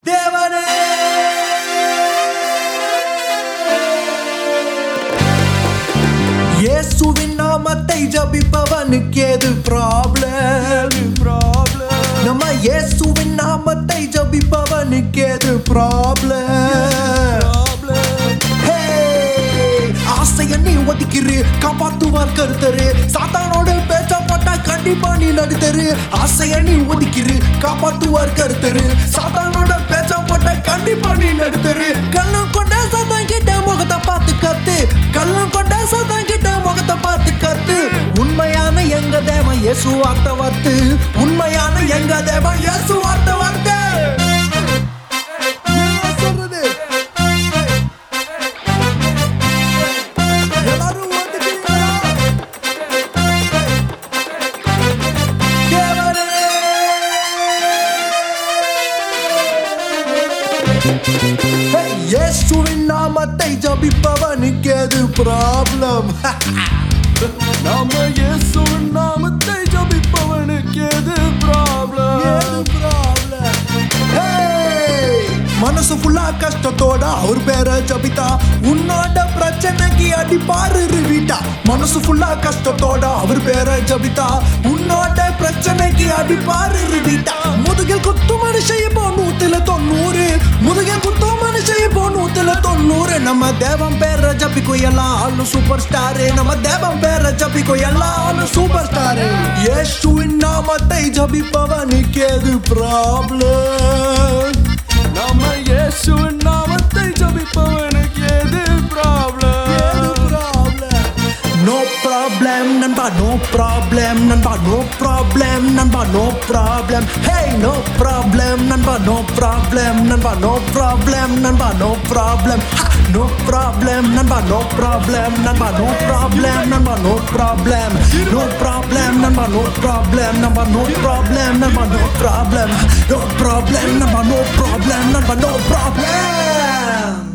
ஜபிப்பவனுக்கு ஏது ப்ராப்ளம் நம்ம இயேசுவின் நாமத்தை ஜபிப்பவனுக்கு ஏது ப்ராப்ளம் ஆசைய நீ ஒதுக்கிரு காப்பாத்துவார் கருத்தரு சாத்தானோட பேச்ச போட்டா கண்டிப்பா நீ நடுத்தரு ஆசைய நீ ஒதுக்கிரு காப்பாத்துவார் கருத்தரு சாத்தானோட பேச்ச போட்டா கண்டிப்பா நீ நடுத்தரு கள்ளம் கொண்ட சாத்தான் கிட்ட முகத்தை பார்த்து கத்து கள்ளம் கொண்ட சாத்தான் கிட்ட முகத்தை பார்த்து கத்து உண்மையான எங்க தேவன் இயேசு வார்த்தை வார்த்து உண்மையான எங்க தேவன் இயேசு வார்த்தை வார்த்தை சொல்றது எல்லாரும் வந்துட்டீங்களா? தேவனே! Hey, இயேசுவின் நாமத்தை ஜபிப்பவனுக்கு எது ப்ராப்ளம் நாம இயேசுவின் நாமத்தை ஜபிப்பவனுக்கு எது ப்ராப்ளம் ஏது ப்ராப்ளம் மனசு ஃபுல்லா கஷ்டத்தோட அவர் பேரை ஜபித்தா உன்னோட பிரச்சனைக்கு அடிப்பாரு ரிவிட்டா மனசு ஃபுல்லா கஷ்டத்தோட அவர் பேரை ஜபித்தா உன்னோட பிரச்சனைக்கு அடிப்பாரு ரிவிட்டா முதுகில் குத்து மனுஷைய போ நூத்துல தொண்ணூறு முதுகில் குத்து மனுஷைய போ நூத்துல தொண்ணூறு நம்ம தேவன் பேரை ஜபிக்கும் எல்லாம் ஆளும் சூப்பர் ஸ்டாரு நம்ம தேவன் பேரை ஜபிக்கும் எல்லாம் ஆளும் சூப்பர் ஸ்டாரு இயேசுவின் நாமத்தை ஜபிப்பவனுக்கு எது ப்ராப்ளம் நாம இயேசுவின் நாமத்தை ஜபிப்பவனுக்கு எது ப்ராப்ளம் No problem, நண்பா no problem, நண்பா no problem, நண்பா no problem. Hey, no problem, நண்பா no problem, நண்பா no problem, நண்பா no problem. Ha, no problem, நண்பா no problem, நண்பா no problem, நண்பா no problem. No problem, நண்பா no problem, நண்பா no problem, நண்பா no problem. No problem, நண்பா no problem, நண்பா no problem.